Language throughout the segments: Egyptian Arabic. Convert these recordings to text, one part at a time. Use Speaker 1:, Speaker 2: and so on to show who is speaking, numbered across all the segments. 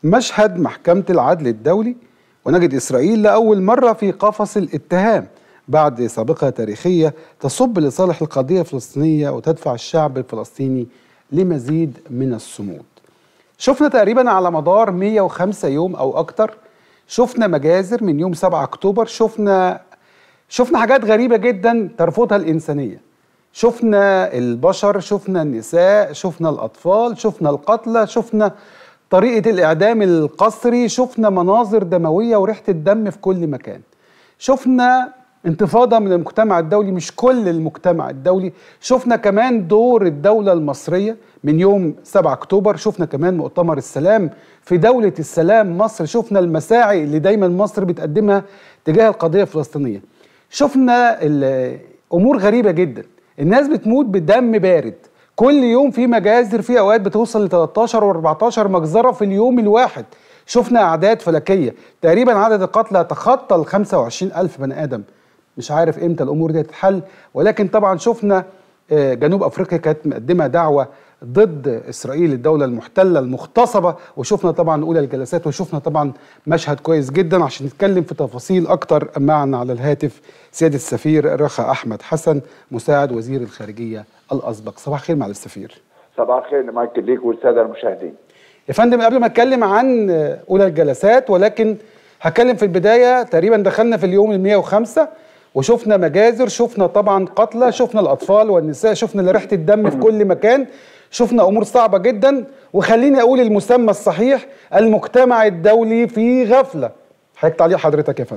Speaker 1: مشهد محكمة العدل الدولي ونجد إسرائيل لأول مرة في قفص الاتهام بعد سابقة تاريخية تصب لصالح القضية الفلسطينية وتدفع الشعب الفلسطيني لمزيد من الصمود شفنا تقريبا على مدار 105 يوم أو أكتر شفنا مجازر من يوم 7 أكتوبر شفنا شفنا حاجات غريبة جدا ترفضها الإنسانية شفنا البشر شفنا النساء شفنا الأطفال شفنا القتلى شفنا طريقة الإعدام القسري شفنا مناظر دموية وريحة الدم في كل مكان شفنا انتفاضة من المجتمع الدولي مش كل المجتمع الدولي شفنا كمان دور الدولة المصرية من يوم 7 أكتوبر شفنا كمان مؤتمر السلام في دولة السلام مصر شفنا المساعي اللي دايما مصر بتقدمها تجاه القضية الفلسطينية شفنا أمور غريبة جدا الناس بتموت بدم بارد كل يوم في مجازر في اوقات بتوصل ل 13 و14 مجزره في اليوم الواحد شفنا اعداد فلكيه تقريبا عدد القتلى تخطى ال 25 الف بني ادم مش عارف امتى الامور دي تتحل ولكن طبعا شفنا جنوب افريقيا كانت مقدمه دعوه ضد اسرائيل الدوله المحتله المغتصبه وشفنا طبعا اولى الجلسات وشفنا طبعا مشهد كويس جدا عشان نتكلم في تفاصيل اكتر معنا على الهاتف سياده السفير رخا احمد حسن مساعد وزير الخارجيه الاسبق صباح الخير مع السفير
Speaker 2: صباح الخير مايكل ليك والساده المشاهدين
Speaker 1: يا فندم قبل ما اتكلم عن اولى الجلسات ولكن هتكلم في البدايه تقريبا دخلنا في اليوم ال 105 وشفنا مجازر شفنا طبعا قتلى شفنا الاطفال والنساء شفنا ريحه الدم في كل مكان شفنا امور صعبه جدا وخليني اقول المسمى الصحيح المجتمع الدولي في غفله حضرتك تعليق حضرتك يا فندم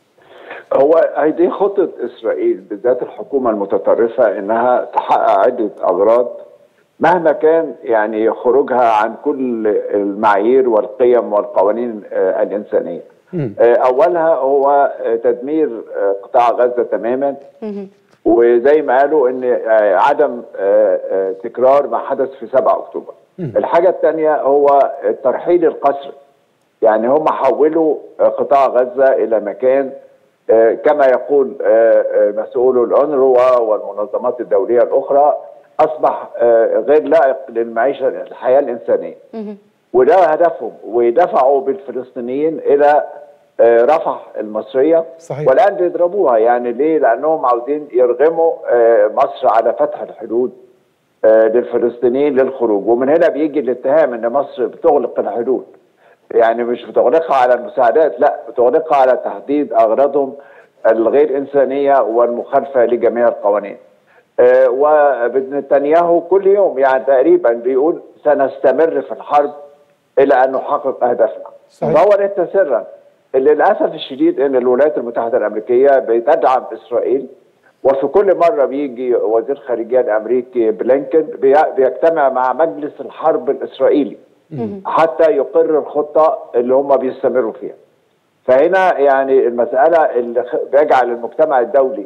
Speaker 2: هو دي خطه اسرائيل بالذات الحكومه المتطرفه انها تحقق عده اغراض مهما كان يعني خروجها عن كل المعايير والقيم والقوانين الانسانيه. اولها هو تدمير قطاع غزه تماما وزي ما قالوا ان عدم تكرار ما حدث في 7 اكتوبر. الحاجه الثانيه هو الترحيل القسري. يعني هم حولوا قطاع غزه الى مكان كما يقول مسؤولو الأونروا والمنظمات الدولية الأخرى أصبح غير لائق للمعيشة الحياة الإنسانية وده هدفهم ودفعوا بالفلسطينيين إلى رفح المصرية
Speaker 1: صحيح.
Speaker 2: والآن بيضربوها يعني ليه؟ لأنهم عاوزين يرغموا مصر على فتح الحدود للفلسطينيين للخروج ومن هنا بيجي الاتهام ان مصر بتغلق الحدود يعني مش بتغلقها على المساعدات لا بتغلقها على تحديد اغراضهم الغير انسانيه والمخالفه لجميع القوانين. آه ونتنياهو كل يوم يعني تقريبا بيقول سنستمر في الحرب الى ان نحقق اهدافنا. فهو ليس سرا للاسف الشديد ان الولايات المتحده الامريكيه بتدعم اسرائيل وفي كل مره بيجي وزير خارجيه الامريكي بلينكن بيجتمع مع مجلس الحرب الاسرائيلي. حتى يقر الخطه اللي هم بيستمروا فيها. فهنا يعني المساله اللي بيجعل المجتمع الدولي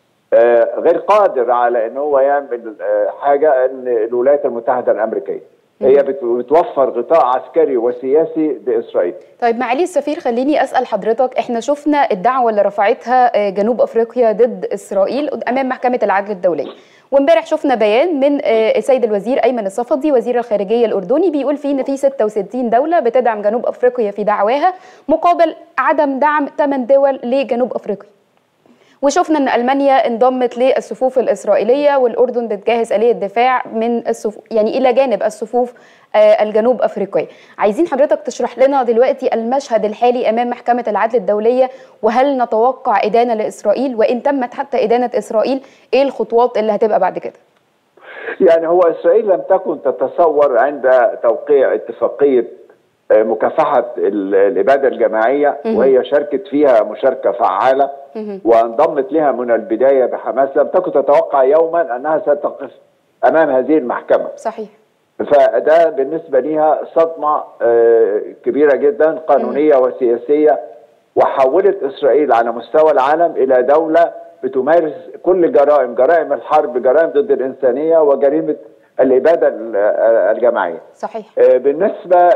Speaker 2: غير قادر على ان هو يعمل حاجه ان الولايات المتحده الامريكيه هي بتوفر غطاء عسكري وسياسي لاسرائيل.
Speaker 3: طيب معالي السفير خليني اسال حضرتك احنا شفنا الدعوه اللي رفعتها جنوب افريقيا ضد اسرائيل امام محكمه العدل الدوليه. وامبارح شفنا بيان من السيد الوزير ايمن الصفدي وزير الخارجيه الاردني بيقول فيه ان في 66 دوله بتدعم جنوب افريقيا في دعواها مقابل عدم دعم 8 دول لجنوب افريقيا. وشفنا ان المانيا انضمت للصفوف الاسرائيليه والاردن بتجهز اليه دفاع من الصفوف يعني الى جانب الصفوف الجنوب افريقيه. عايزين حضرتك تشرح لنا دلوقتي المشهد الحالي امام محكمه العدل الدوليه وهل نتوقع ادانه لاسرائيل وان تمت حتى ادانه اسرائيل ايه الخطوات اللي هتبقى بعد كده؟
Speaker 2: يعني هو اسرائيل لم تكن تتصور عند توقيع اتفاقيه مكافحه الاباده الجماعيه وهي شاركت فيها مشاركه فعاله وانضمت لها من البدايه بحماس لم تكن تتوقع يوما انها ستقف امام هذه المحكمه
Speaker 3: صحيح
Speaker 2: فده بالنسبه لها صدمه كبيره جدا قانونيه وسياسيه وحولت اسرائيل على مستوى العالم الى دوله بتمارس كل جرائم جرائم الحرب جرائم ضد الانسانيه وجريمه الاباده الجماعيه.
Speaker 3: صحيح.
Speaker 2: بالنسبه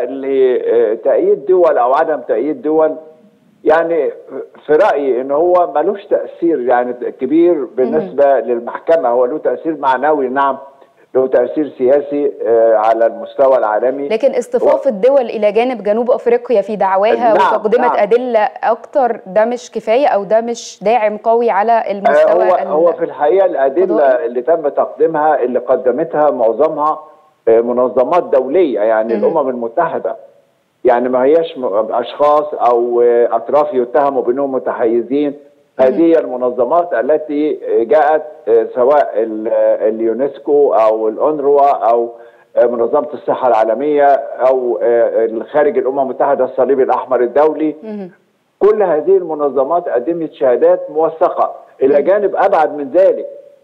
Speaker 2: لتأييد دول او عدم تأييد دول يعني في رايي ان هو ملوش تاثير يعني كبير بالنسبه م- للمحكمه هو له تاثير معنوي نعم له تاثير سياسي آه، على المستوى العالمي
Speaker 3: لكن اصطفاف الدول الى جانب جنوب افريقيا في دعواها
Speaker 2: نعم،
Speaker 3: وتقدمه
Speaker 2: نعم.
Speaker 3: ادله اكتر ده مش كفايه او ده مش داعم قوي على
Speaker 2: آه،
Speaker 3: المستوى
Speaker 2: هو
Speaker 3: ال-
Speaker 2: هو في الحقيقه الادله
Speaker 3: القضائي؟
Speaker 2: اللي تم تقديمها اللي قدمتها معظمها آه، منظمات دوليه يعني
Speaker 3: مهم.
Speaker 2: الامم المتحده يعني ما هياش م- اشخاص او آه، اطراف يتهموا بانهم متحيزين هذه هي المنظمات التي جاءت آه، سواء ال- آه، اليونسكو او الأونروا او آه، منظمه الصحه العالميه او آه، خارج الامم المتحده الصليب الاحمر الدولي
Speaker 3: مهم.
Speaker 2: كل هذه المنظمات قدمت شهادات موثقه الى جانب ابعد من ذلك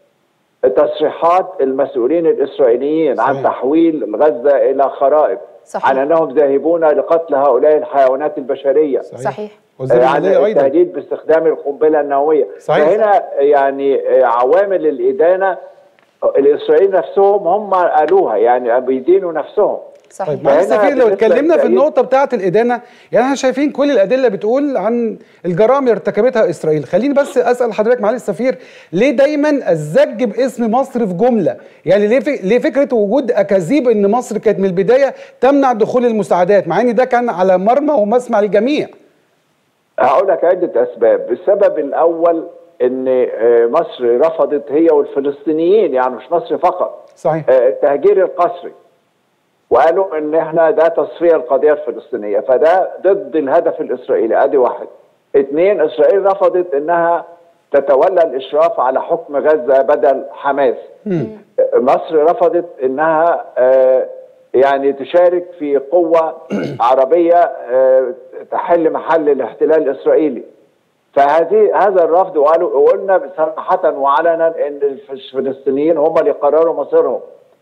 Speaker 2: تصريحات المسؤولين الاسرائيليين عن
Speaker 1: صحيح.
Speaker 2: تحويل غزه الى خرائب
Speaker 3: صحيح.
Speaker 2: عن انهم ذاهبون لقتل هؤلاء الحيوانات البشريه
Speaker 3: صحيح.
Speaker 1: وزير
Speaker 2: عن
Speaker 1: الماليه ايضا
Speaker 2: التهديد باستخدام القنبله النوويه
Speaker 1: صحيح.
Speaker 2: فهنا يعني عوامل الادانه الاسرائيليين نفسهم هم قالوها يعني بيدينوا نفسهم
Speaker 3: صحيح
Speaker 1: طيب معالي
Speaker 2: فهنا
Speaker 1: السفير لو
Speaker 2: بالنسبة
Speaker 1: اتكلمنا في
Speaker 2: للتأييد-
Speaker 1: النقطه بتاعه الادانه يعني احنا شايفين كل الادله بتقول عن الجرائم اللي ارتكبتها اسرائيل خليني بس اسال حضرتك معالي السفير ليه دايما الزج باسم مصر في جمله يعني ليه في... ليه فكره وجود اكاذيب ان مصر كانت من البدايه تمنع دخول المساعدات مع ان ده كان على مرمى ومسمع الجميع
Speaker 2: هقول لك عدة أسباب السبب الأول أن آه، مصر رفضت هي والفلسطينيين يعني مش مصر فقط
Speaker 1: صحيح
Speaker 2: آه، التهجير القسري وقالوا ان احنا ده تصفيه القضيه الفلسطينيه فده ضد الهدف الاسرائيلي ادي واحد اثنين اسرائيل رفضت انها تتولى الاشراف على حكم غزه بدل حماس آه، مصر رفضت انها آه، يعني تشارك في قوه عربيه آه، تحل محل الاحتلال الاسرائيلي فهذه هذا الرفض وقالوا وقلنا صراحه وعلنا ان الفلسطينيين هم اللي قرروا مصيرهم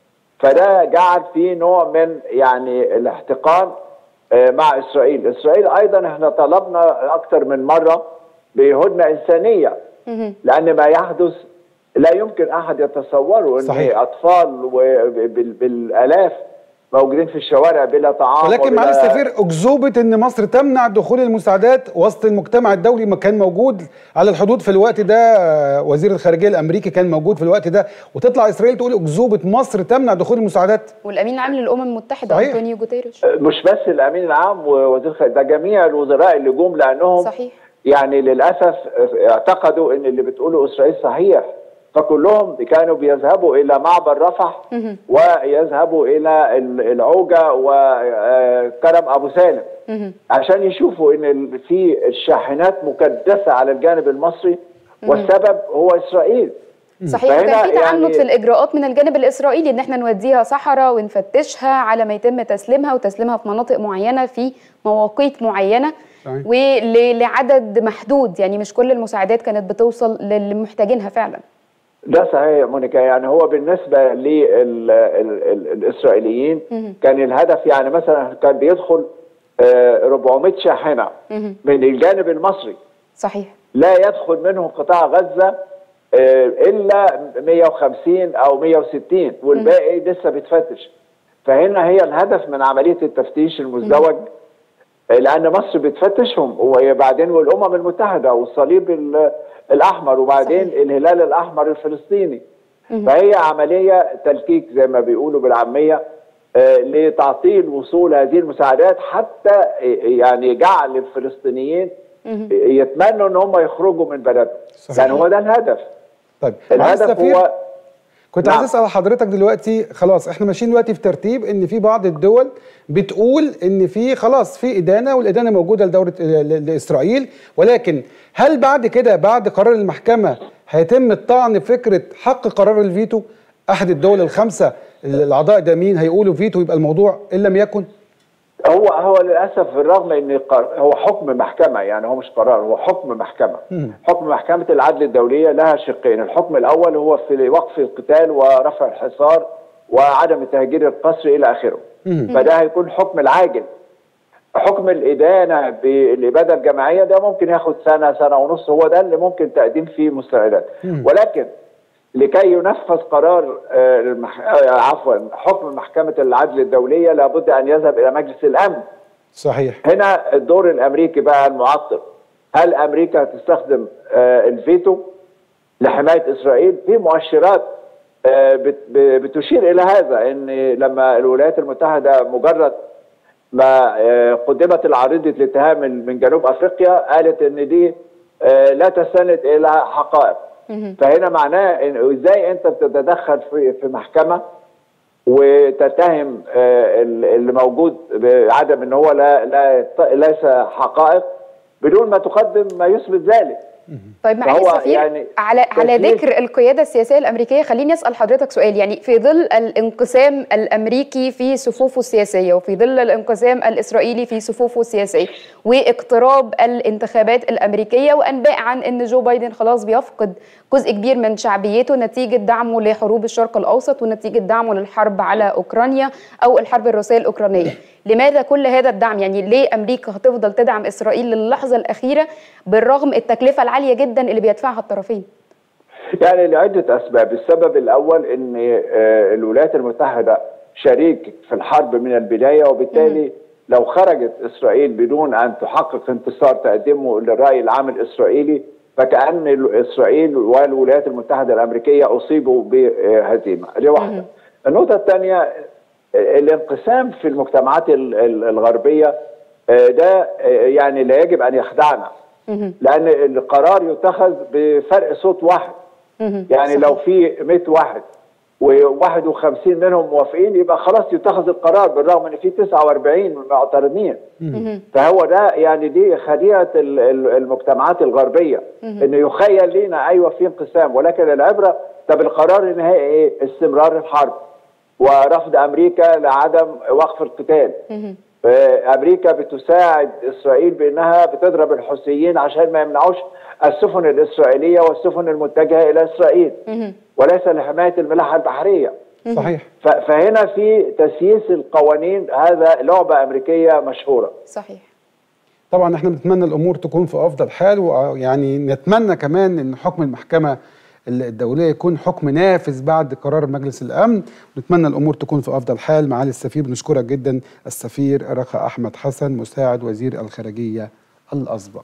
Speaker 2: فده جعل في نوع من يعني الاحتقان آه، مع اسرائيل، اسرائيل ايضا احنا طلبنا اكثر من مره بهدنه انسانيه
Speaker 3: مهم.
Speaker 2: لان ما يحدث لا يمكن احد يتصوره ان
Speaker 1: صحيح.
Speaker 2: اطفال وبال- بالالاف موجودين في الشوارع بلا طعام
Speaker 1: ولكن معالي
Speaker 2: وبلا-
Speaker 1: السفير اكذوبه ان مصر تمنع دخول المساعدات وسط المجتمع الدولي ما كان موجود على الحدود في الوقت ده آه، وزير الخارجيه الامريكي كان موجود في الوقت ده وتطلع اسرائيل تقول اكذوبه مصر تمنع دخول المساعدات
Speaker 3: والامين العام للامم المتحده
Speaker 1: صحيح.
Speaker 3: انطونيو جوتيريش
Speaker 2: مش بس الامين العام ووزير الخارجيه ده جميع الوزراء اللي جم لانهم
Speaker 3: صحيح
Speaker 2: يعني للاسف اعتقدوا ان اللي بتقوله اسرائيل صحيح فكلهم كانوا بيذهبوا الى معبر رفح
Speaker 3: مهم.
Speaker 2: ويذهبوا الى ال- العوجه وكرم ابو سالم
Speaker 3: مهم.
Speaker 2: عشان يشوفوا ان ال- في الشاحنات مكدسه على الجانب المصري والسبب هو اسرائيل
Speaker 3: صحيح
Speaker 2: فهنا
Speaker 3: وكان في تعنت
Speaker 2: يعني-
Speaker 3: في الاجراءات من الجانب الاسرائيلي ان احنا نوديها صحراء ونفتشها على ما يتم تسليمها وتسليمها في مناطق معينه في مواقيت معينه
Speaker 1: صحيح.
Speaker 3: ولعدد محدود يعني مش كل المساعدات كانت بتوصل للي محتاجينها فعلا
Speaker 2: ده صحيح يا مونيكا يعني هو بالنسبه للاسرائيليين
Speaker 3: مهم.
Speaker 2: كان الهدف يعني مثلا كان بيدخل آه، 400 شاحنه
Speaker 3: مهم.
Speaker 2: من الجانب المصري
Speaker 3: صحيح
Speaker 2: لا يدخل منهم قطاع غزه آه، الا 150 او 160 والباقي لسه بيتفتش فهنا هي الهدف من عمليه التفتيش المزدوج آه، لان مصر بتفتشهم وبعدين والامم المتحده والصليب ال- الاحمر وبعدين
Speaker 3: صحيح.
Speaker 2: الهلال الاحمر الفلسطيني فهي عمليه تلكيك زي ما بيقولوا بالعاميه آه، لتعطيل وصول هذه المساعدات حتى آه، يعني جعل الفلسطينيين
Speaker 3: مهم.
Speaker 2: يتمنوا ان هم يخرجوا من بلدهم
Speaker 1: صحيح.
Speaker 2: يعني هو ده الهدف
Speaker 1: طيب معالي
Speaker 2: الهدف
Speaker 1: السفير
Speaker 2: هو
Speaker 1: كنت
Speaker 2: نعم.
Speaker 1: عايز اسال حضرتك دلوقتي خلاص احنا ماشيين دلوقتي في ترتيب ان في بعض الدول بتقول ان في خلاص في ادانه والادانه موجوده لدوله ل- ل- لاسرائيل ولكن هل بعد كده بعد قرار المحكمه هيتم الطعن في فكره حق قرار الفيتو احد الدول الخمسه الاعضاء الدائمين هيقولوا فيتو يبقى الموضوع ان لم يكن
Speaker 2: هو هو للاسف بالرغم ان قر- هو حكم محكمه يعني هو مش قرار هو حكم محكمه
Speaker 1: مم.
Speaker 2: حكم محكمه العدل الدوليه لها شقين الحكم الاول هو في وقف القتال ورفع الحصار وعدم التهجير القسري الى اخره
Speaker 1: مم.
Speaker 2: فده هيكون حكم العاجل حكم الإدانة بالإبادة الجماعية ده ممكن ياخد سنة سنة ونص هو ده اللي ممكن تقديم فيه مستندات
Speaker 1: مم.
Speaker 2: ولكن لكي ينفذ قرار آه، المح... آه، عفوا حكم محكمة العدل الدولية لابد أن يذهب إلى مجلس الأمن
Speaker 1: صحيح
Speaker 2: هنا الدور الأمريكي بقى المعطل هل أمريكا تستخدم آه، الفيتو لحماية إسرائيل في مؤشرات آه، بت- ب- بتشير الى هذا ان لما الولايات المتحده مجرد ما آه، قدمت العريضه الاتهام من من جنوب افريقيا قالت ان دي آه، لا تستند الى حقائق فهنا معناه ان ازاي انت بتتدخل في في محكمه وتتهم آه، ال- اللي موجود بعدم ان هو لا لا يت- ليس حقائق بدون ما تقدم ما يثبت ذلك
Speaker 3: طيب معالي
Speaker 2: فهو
Speaker 3: السفير
Speaker 2: يعني
Speaker 3: على على
Speaker 2: تسليم.
Speaker 3: ذكر القياده السياسيه الامريكيه خليني اسال حضرتك سؤال يعني في ظل الانقسام الامريكي في صفوفه السياسيه وفي ظل الانقسام الاسرائيلي في صفوفه السياسيه واقتراب الانتخابات الامريكيه وانباء عن ان جو بايدن خلاص بيفقد جزء كبير من شعبيته نتيجه دعمه لحروب الشرق الاوسط ونتيجه دعمه للحرب على اوكرانيا او الحرب الروسيه الاوكرانيه لماذا كل هذا الدعم يعني ليه امريكا هتفضل تدعم اسرائيل للحظه الاخيره بالرغم التكلفه العاليه جدا اللي بيدفعها الطرفين
Speaker 2: يعني لعدة أسباب السبب الأول أن آه، الولايات المتحدة شريك في الحرب من البداية وبالتالي لو خرجت إسرائيل بدون أن تحقق انتصار تقدمه للرأي العام الإسرائيلي فكأن ال- إسرائيل والولايات المتحدة الأمريكية أصيبوا بهزيمة دي واحدة النقطة الثانية آه، الانقسام في المجتمعات ال- ال- الغربية آه، ده آه، يعني لا يجب أن يخدعنا لأن القرار يتخذ بفرق صوت واحد يعني لو في 100 واحد و51 منهم موافقين يبقى خلاص يتخذ القرار بالرغم ان في 49 معترضين فهو ده يعني دي خديعه ال- ال- المجتمعات الغربيه انه يخيل لينا ايوه في انقسام ولكن العبره طب القرار النهائي ايه؟ استمرار الحرب ورفض امريكا لعدم وقف القتال آه، امريكا بتساعد اسرائيل بانها بتضرب الحوثيين عشان ما يمنعوش السفن الاسرائيليه والسفن المتجهه الى اسرائيل وليس لحمايه الملاحه البحريه
Speaker 1: صحيح
Speaker 2: ف- فهنا في تسييس القوانين هذا لعبه امريكيه مشهوره
Speaker 3: صحيح
Speaker 1: طبعا احنا بنتمنى الامور تكون في افضل حال ويعني نتمنى كمان ان حكم المحكمه الدوليه يكون حكم نافذ بعد قرار مجلس الامن ونتمنى الامور تكون في افضل حال معالي السفير بنشكرك جدا السفير رخا احمد حسن مساعد وزير الخارجيه الاسبق